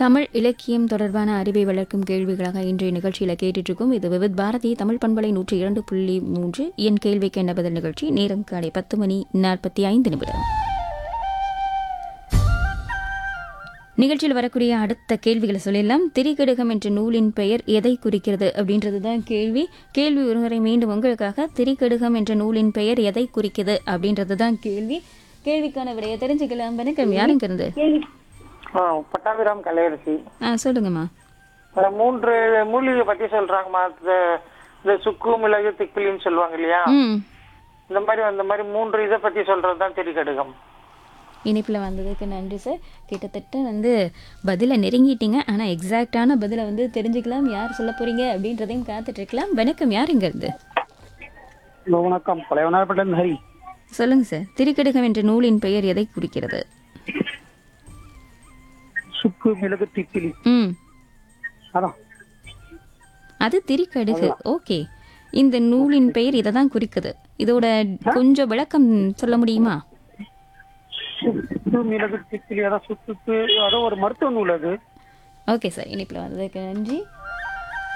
தமிழ் இலக்கியம் தொடர்பான அறிவை வளர்க்கும் கேள்விகளாக இன்றைய நிகழ்ச்சியில் கேட்டுட்ருக்கோம் இது விவித் பாரதி தமிழ் பண்பலை நூற்றி இரண்டு புள்ளி மூன்று என் கேள்விக்கு என்ன பதில் நிகழ்ச்சி நேரம் காலை பத்து மணி நாற்பத்தி ஐந்து நிமிடம் நிகழ்ச்சியில் வரக்கூடிய அடுத்த கேள்விகளை சொல்லிடலாம் திரிகடுகம் என்ற நூலின் பெயர் எதை குறிக்கிறது அப்படின்றது தான் கேள்வி கேள்வி ஒருமுறை மீண்டும் உங்களுக்காக திரிகடுகம் என்ற நூலின் பெயர் எதை குறிக்குது அப்படின்றது தான் கேள்வி கேள்விக்கான விடையை தெரிஞ்சுக்கலாம் வணக்கம் யாருங்க இருந்து ஆ, பட்டாபிராம் கலையரசி ஆ சொல்லுங்கம்மா இந்த மூன்று மூலிகை பத்தி சொல்றாங்கம்மா இந்த இந்த சுக்கு மிளகு திப்பிலின்னு சொல்லுவாங்க இல்லையா ம் இந்த மாதிரி அந்த மாதிரி மூன்று இதை பத்தி சொல்றதுதான் திரிகடுகம் இனிப்பில் வந்ததுக்கு நன்றி சார் கிட்டத்தட்ட வந்து பதிலை நெருங்கிட்டீங்க ஆனால் எக்ஸாக்டான பதிலை வந்து தெரிஞ்சுக்கலாம் யார் சொல்ல போறீங்க அப்படின்றதையும் காத்துட்டு இருக்கலாம் வணக்கம் யார் இங்க இருந்து ஹலோ வணக்கம் பழையவனார்பட்டன் ஹரி சொல்லுங்க சார் திரிகடுகம் என்ற நூலின் பெயர் எதை குறிக்கிறது சுக்கு மிளகு திப்பிலி ம் அதான் அது திரிகடுகு ஓகே இந்த நூலின் பெயர் இதை தான் குறிக்குது இதோட கொஞ்சம் விளக்கம் சொல்ல முடியுமா சுக்கு மிளகு திப்பிலி அதான் சுக்கு அதான் ஒரு மருத்துவ நூல் அது ஓகே சார் இனிப்பில் வந்ததுக்கு நன்றி